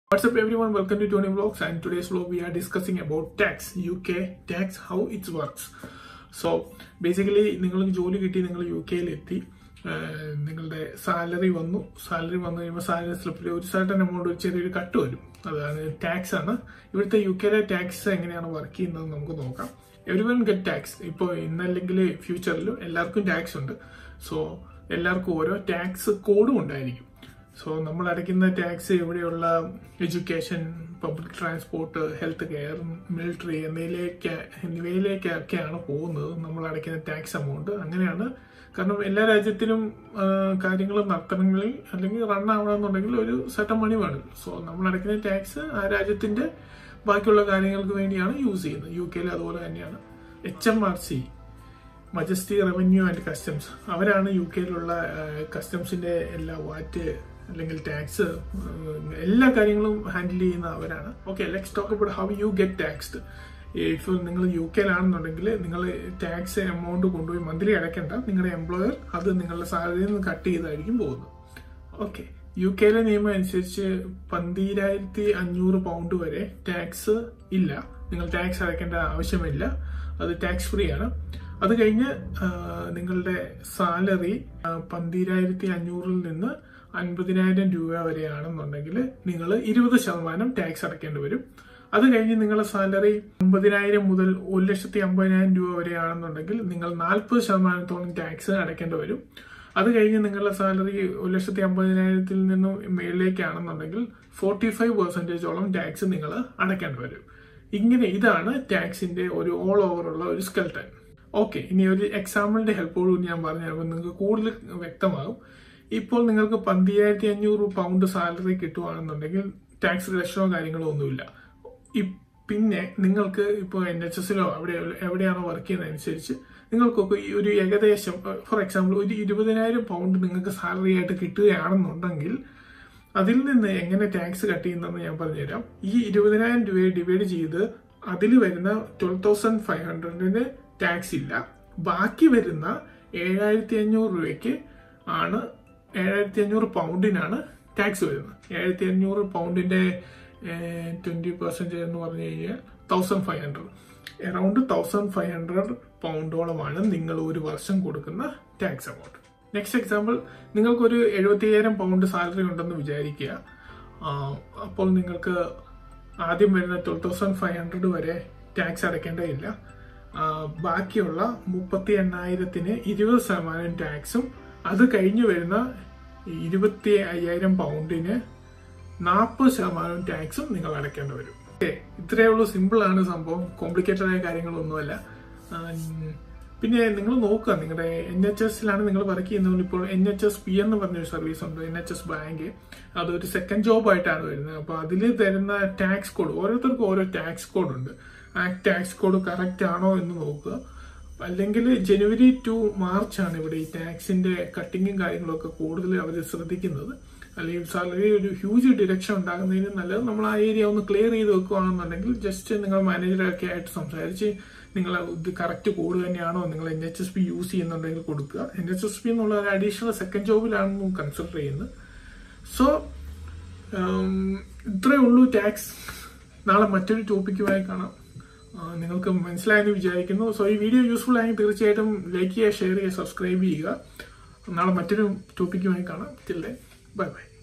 What's up everyone, welcome to Tony Vlogs and today's vlog we are discussing about tax, UK tax, how it works. So basically നിങ്ങൾക്ക് ജോലി കിട്ടി നിങ്ങൾ U കെയിലെത്തി നിങ്ങളുടെ salary വന്നു salary വന്നു കഴിയുമ്പോൾ salary സ്ലിപ്പിൽ ഒരു സർട്ടൻ എമൗണ്ട് ഒരു ചെറിയൊരു കട്ട് വരും അതാണ് ടാക്സ് ആണ് ഇവിടുത്തെ യു കെയിലെ ടാക്സ് എങ്ങനെയാണ് വർക്ക് ചെയ്യുന്നത് നമുക്ക് നോക്കാം എവരി വൺ ഗെറ്റ് ടാക്സ് ഇപ്പോൾ ഇന്നല്ലെങ്കിൽ ഫ്യൂച്ചറിലും എല്ലാവർക്കും ടാക്സ് ഉണ്ട് സോ എല്ലാവർക്കും ഓരോ ടാക്സ് കോഡും ഉണ്ടായിരിക്കും സോ നമ്മൾ അടയ്ക്കുന്ന ടാക്സ് ഇവിടെയുള്ള education public transport health care military എന്നിവയിലേക്ക് എന്നിവയിലേക്കൊക്കെയാണ് പോകുന്നത് നമ്മൾ അടയ്ക്കുന്ന ടാക്സ് എമൗണ്ട് അങ്ങനെയാണ് കാരണം എല്ലാ രാജ്യത്തിലും കാര്യങ്ങൾ നടത്തണമെങ്കിൽ അല്ലെങ്കിൽ റൺ ആവണമെന്നുണ്ടെങ്കിൽ ഒരു സെട്ടൻ മണി വേണം സോ നമ്മൾ അടയ്ക്കുന്ന ടാക്സ് ആ രാജ്യത്തിന്റെ ബാക്കിയുള്ള കാര്യങ്ങൾക്ക് വേണ്ടിയാണ് യൂസ് ചെയ്യുന്നത് യു കെയിൽ അതുപോലെ തന്നെയാണ് H M R C majesty revenue and customs അവരാണ് യു കെയിലുള്ള കസ്റ്റംസിന്റെ എല്ലാ വാറ്റ് അല്ലെങ്കിൽ ടാക്സ് എല്ലാ കാര്യങ്ങളും ഹാൻഡിൽ ചെയ്യുന്ന അവരാണ് okay let's talk about how you get taxed if നിങ്ങൾ യു കെയിലാണെന്നുണ്ടെങ്കിൽ നിങ്ങൾ ടാക്സ് എമൗണ്ട് കൊണ്ടുപോയി മന്ത്ലി അടയ്ക്കേണ്ട നിങ്ങളുടെ എംപ്ലോയർ അത് നിങ്ങളുടെ സാലറിയിൽ നിന്ന് കട്ട് ചെയ്തായിരിക്കും പോകുന്നത് ഓക്കെ യു കെയിലെ നിയമം അനുസരിച്ച് പന്തിരായിരത്തി അഞ്ഞൂറ് പൗണ്ട് വരെ ടാക്സ് ഇല്ല നിങ്ങൾ ടാക്സ് അടയ്ക്കേണ്ട ആവശ്യമില്ല അത് ടാക്സ് ഫ്രീ ആണ് അത് കഴിഞ്ഞ് നിങ്ങളുടെ സാലറി പന്തിരായിരത്തി അഞ്ഞൂറിൽ നിന്ന് അൻപതിനായിരം രൂപ വരെയാണെന്നുണ്ടെങ്കിൽ നിങ്ങൾ ഇരുപത് ശതമാനം ടാക്സ് അടയ്ക്കേണ്ടി വരും അത് കഴിഞ്ഞ് നിങ്ങളുടെ സാലറി അമ്പതിനായിരം മുതൽ ഒരു ലക്ഷത്തി അമ്പതിനായിരം രൂപ വരെയാണെന്നുണ്ടെങ്കിൽ നിങ്ങൾ നാൽപ്പത് ശതമാനത്തോളം ടാക്സ് അടയ്ക്കേണ്ടി വരും അത് കഴിഞ്ഞ് നിങ്ങളുടെ സാലറി ഒരു ലക്ഷത്തി അമ്പതിനായിരത്തിൽ നിന്നും മേളിലേക്കാണെന്നുണ്ടെങ്കിൽ ഫോർട്ടി ഫൈവ് പെർസെൻറ്റേജോളം ടാക്സ് നിങ്ങൾ അടയ്ക്കേണ്ടി വരും ഇങ്ങനെ ഇതാണ് ടാക്സിന്റെ ഒരു ഓൾ ഓവർ ഉള്ള ഒരു സ്കെൽട്ടൻ ഓക്കെ ഇനി ഒരു എക്സാമ്പിളിന്റെ ഹെൽപ്പോടുകൂടി ഞാൻ പറഞ്ഞു തരുമ്പോൾ നിങ്ങൾക്ക് കൂടുതൽ വ്യക്തമാകും ഇപ്പോൾ നിങ്ങൾക്ക് പന്തിരായിരത്തി അഞ്ഞൂറ് പൗണ്ട് സാലറി കിട്ടുവാണെന്നുണ്ടെങ്കിൽ ടാക്സ് റിഡക്ഷനോ കാര്യങ്ങളോ ഒന്നുമില്ല പിന്നെ നിങ്ങൾക്ക് ഇപ്പോൾ എൻ എച്ച് എസിലോ അവിടെ എവിടെയാണോ വർക്ക് ചെയ്യുന്നതനുസരിച്ച് നിങ്ങൾക്കൊക്കെ ഈ ഒരു ഏകദേശം ഫോർ എക്സാമ്പിൾ ഒരു ഇരുപതിനായിരം പൗണ്ട് നിങ്ങൾക്ക് സാലറി ആയിട്ട് കിട്ടുകയാണെന്നുണ്ടെങ്കിൽ അതിൽ നിന്ന് എങ്ങനെ ടാക്സ് കട്ട് ചെയ്യുന്നതെന്ന് ഞാൻ പറഞ്ഞുതരാം ഈ ഇരുപതിനായിരം രൂപയെ ഡിവൈഡ് ചെയ്ത് അതിൽ വരുന്ന ട്വൽവ് തൗസൻഡ് ഫൈവ് ഹൺഡ്രഡിന് ടാക്സ് ഇല്ല ബാക്കി വരുന്ന ഏഴായിരത്തി അഞ്ഞൂറ് രൂപയ്ക്ക് ആണ് ഏഴായിരത്തി അഞ്ഞൂറ് പൗണ്ടിനാണ് ടാക്സ് വരുന്നത് ഏഴായിരത്തി അഞ്ഞൂറ് പൗണ്ടിന്റെ ട്വന്റി പെർസെന്റേജ് എന്ന് പറഞ്ഞു കഴിഞ്ഞാൽ thousand five hundred around thousand five hundred പൗണ്ടോളമാണ് നിങ്ങൾ ഒരു വർഷം കൊടുക്കുന്ന ടാക്സ് എമൗണ്ട് നെക്സ്റ്റ് എക്സാമ്പിൾ നിങ്ങൾക്കൊരു എഴുപത്തിയ്യായിരം പൗണ്ട് സാലറി ഉണ്ടെന്ന് വിചാരിക്കുക അപ്പോൾ നിങ്ങൾക്ക് ആദ്യം വരുന്ന ട്വൽവ് തൗസൻഡ് ഫൈവ് ഹൺഡ്രഡ് വരെ ടാക്സ് അടയ്ക്കേണ്ടതില്ല ബാക്കിയുള്ള മുപ്പത്തി എണ്ണായിരത്തിന് ഇരുപത് ശതമാനം ടാക്സും അത് കഴിഞ്ഞു വരുന്ന ഇരുപത്തി അയ്യായിരം പൗണ്ടിന് നാൽപ്പത് ശതമാനം ടാക്സും നിങ്ങൾ അടയ്ക്കേണ്ടി വരും ഓക്കെ ഇത്രയേ ഉള്ളൂ സിമ്പിൾ ആണ് സംഭവം കോംപ്ലിക്കേറ്റഡ് ആയ കാര്യങ്ങളൊന്നുമല്ല പിന്നെ നിങ്ങൾ നോക്കുക നിങ്ങളുടെ എൻ എച്ച് എസിലാണ് നിങ്ങൾ വർക്ക് ചെയ്യുന്നത് ഇപ്പോൾ എൻ എച്ച് എസ് പി എന്ന് പറഞ്ഞൊരു സർവീസ് ഉണ്ട് എൻ എച്ച് എസ് ബാങ്ക് അതൊരു സെക്കൻഡ് ജോബ് ആയിട്ടാണ് വരുന്നത് അപ്പോൾ അതിൽ തരുന്ന ടാക്സ് കോഡ് ഓരോരുത്തർക്കും ഓരോ ടാക്സ് കോഡ് ഉണ്ട് ആ ടാക്സ് കോഡ് കറക്റ്റ് ആണോ എന്ന് നോക്കുക അല്ലെങ്കിൽ ജനുവരി ടു മാർച്ച് ആണ് ഇവിടെ ഈ ടാക്സിന്റെ കട്ടിങ്ങും കാര്യങ്ങളൊക്കെ കൂടുതൽ അവർ ശ്രദ്ധിക്കുന്നത് അല്ലെങ്കിൽ സാലറി ഒരു ഹ്യൂജ് ഡിഡക്ഷൻ ഉണ്ടാകുന്നതിന് നല്ലത് നമ്മൾ ആ ഏരിയ ഒന്ന് ക്ലിയർ ചെയ്ത് വെക്കുകയാണെന്നുണ്ടെങ്കിൽ ജസ്റ്റ് നിങ്ങൾ മാനേജറൊക്കെ ആയിട്ട് സംസാരിച്ച് നിങ്ങൾ ഇത് കറക്റ്റ് കോഡ് തന്നെയാണോ നിങ്ങൾ N H S P use ചെയ്യുന്നുണ്ടെങ്കിൽ കൊടുക്കുക എൻ എച്ച് എസ് പി എന്നുള്ള ഒരു അഡീഷണൽ സെക്കൻഡ് ജോബിലാണ് കൺസിഡർ ചെയ്യുന്നത് സോ ഇത്രയേ ഉള്ളൂ ടാക്സ് നാളെ മറ്റൊരു ടോപ്പിക്കുമായി കാണാം നിങ്ങൾക്ക് മനസ്സിലായെന്ന് വിചാരിക്കുന്നു സോ ഈ വീഡിയോ യൂസ്ഫുൾ ആയെങ്കിൽ തീർച്ചയായിട്ടും ലൈക്ക് ചെയ്യുക ഷെയർ ചെയ്യുക സബ്സ്ക്രൈബ് ചെയ്യുക നാളെ മറ്റൊരു ടോപ്പിക്കുമായി കാണാം ടിൽ ബൈ ബൈ